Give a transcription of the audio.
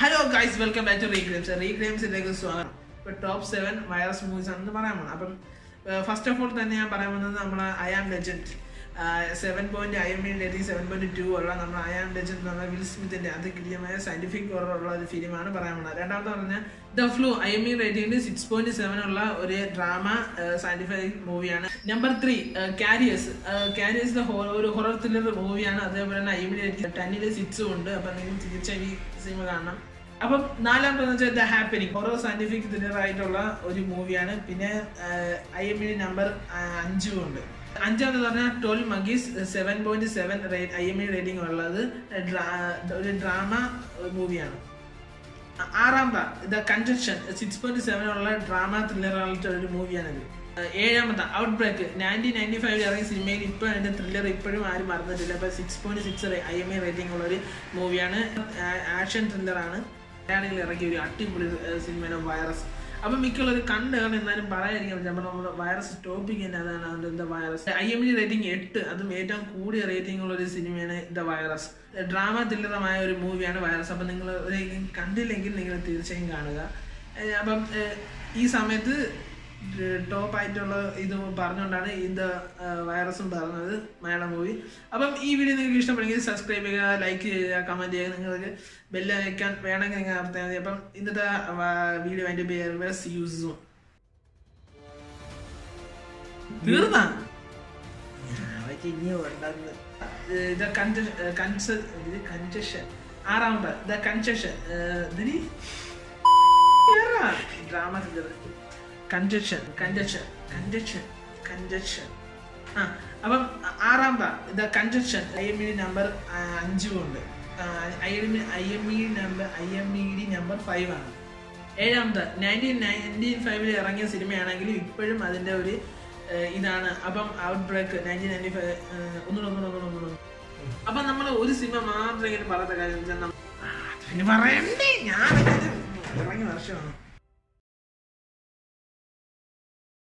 hello guys welcome back to reclaims റീക്ലെയിംസിലേക്ക് സ്വാഗതം ഇപ്പൊ ടോപ്പ് സെവൻ വൈറസ് മൂവീസ് ആണെന്ന് പറയാൻ പോകുന്നത് അപ്പം ഫസ്റ്റ് ഓഫ് ഓൾ തന്നെ ഞാൻ പറയാൻ പോകുന്നത് നമ്മളെ I am legend seven point I M rating seven point two ഉള്ള നമ്മൾ ഐ ആം ലെജൻഡ് എന്ന് പറഞ്ഞ വിൽ സ്മിത്തിന്റെ അതികൃത്യമായ സയന്റിഫിക് ഉള്ള ഒരു ഫിലിമാണ് പറയാൻ പോകുന്നത് രണ്ടാമത്തെ പറഞ്ഞാൽ the flu I M E റേറ്റിംഗിൽ സിക്സ് പോയിന്റ് സെവൻ ഉള്ള ഒരു ഡ്രാമ സയന്റിഫിക് മൂവിയാണ് നമ്പർ ത്രീ കാരിയേഴ്സ് കാരിയേഴ്സ് ഒരു ഹൊറർ ത്രില്ലർ മൂവിയാണ് അതേപോലെ തന്നെ ഐ എം റേറ്റിംഗ് ടെന്നിൽ സിക്സും ഉണ്ട് അപ്പം നിങ്ങൾ തീർച്ചയായും ഈ സിനിമ കാണണം അപ്പം നാലാമത്തെ വെച്ചാൽ the happening horror scientific thriller ആയിട്ടുള്ള ഒരു മൂവിയാണ് പിന്നെ ഐ എം ഇ നമ്പർ അഞ്ചും ഉണ്ട് അഞ്ചാമത് പറഞ്ഞാൽ twelve monkeys seven point seven I M E rating ഉള്ളത് ഒരു ഡ്രാമ മൂവിയാണ് ആറാമത്തെ the conjunction six point seven ഉള്ള ഡ്രാമ ത്രില്ലർ ആയിട്ട് ഒരു മൂവിയാണിത് ഏഴാമത്തെ ഔട്ട് ബ്രേക്ക് നയൻറ്റീൻ നയൻറ്റി ഫൈവിൽ ഇറങ്ങിയ സിനിമയിൽ ഇപ്പോൾ അതിന്റെ ത്രില്ലർ ഇപ്പോഴും ആരും മറന്നിട്ടില്ല അപ്പോൾ six point six I M A rating ഉള്ള ഒരു മൂവിയാണ് ആക്ഷൻ ത്രില്ലറാണ് മലയാളികൾ ഇറങ്ങിയ ഒരു അടിപൊളി സിനിമയാണ് വൈറസ് അപ്പം മിക്കുള്ളവർ കണ്ട് കാണും എന്നാലും പറയാതിരിക്കാൻ പറ്റും അപ്പോൾ നമ്മുടെ വൈറസ് ടോപ്പിക് തന്നെ അതാണ് അതിൻ്റെ എന്താ virus I M D rating എട്ട് അതും ഏറ്റവും കൂടിയ റേറ്റിംഗ് ഉള്ള ഒരു സിനിമയാണ് ദ വൈറസ് ഡ്രാമ ത്രില്ലറമായ ഒരു മൂവിയാണ് വൈറസ് അപ്പം നിങ്ങൾ കണ്ടില്ലെങ്കിൽ നിങ്ങൾ തീർച്ചയായും കാണുക അപ്പം ഈ സമയത്ത് ടോപ്പ് ആയിട്ടുള്ള ഇത് പറഞ്ഞുകൊണ്ടാണ് ഇത് വൈറസും പറഞ്ഞത് മലയാളം മൂവി അപ്പം ഈ വീഡിയോ നിങ്ങൾക്ക് ഇഷ്ടപ്പെടുമെങ്കിൽ സബ്സ്ക്രൈബ് ചെയ്യുക ലൈക്ക് ചെയ്യുക കമൻറ്റ് ചെയ്യുക നിങ്ങൾക്ക് ബെല്ല് അയക്കാൻ വേണമെങ്കിൽ നിങ്ങൾ നടത്തിയാൽ മതി അപ്പം ഇന്നത്തെ വീഡിയോ അതിൻ്റെ പേര് യൂസും തീർന്ന കൺജഷൻ ആറാമത്തെ the conjunction drama conjunction conjunction conjunction conjunction ആ അപ്പം ആറാമത്തെ the conjunction I M E D number അഞ്ചും ഉണ്ട് I M I M E number I M E D number five ആണ് ഏഴാമത്തെ നയൻറ്റീൻ നയൻറ്റീൻ ഫൈവിൽ ഇറങ്ങിയ സിനിമയാണെങ്കിലും ഇപ്പോഴും അതിൻ്റെ ഒരു ഇതാണ് അപ്പം outbreak nineteen ninety five ഒന്നുകൂടെ ഒന്നുകൂടെ ഒന്നുകൂടെ ഒന്നുകൂടെ അപ്പം നമ്മൾ ഒരു സിനിമ മാത്രം ഇങ്ങനെ പറയാത്ത കാര്യം വെച്ചാൽ പിന്നെ പറയണ്ടേ ഞാൻ ഇറങ്ങിയ വർഷമാണ്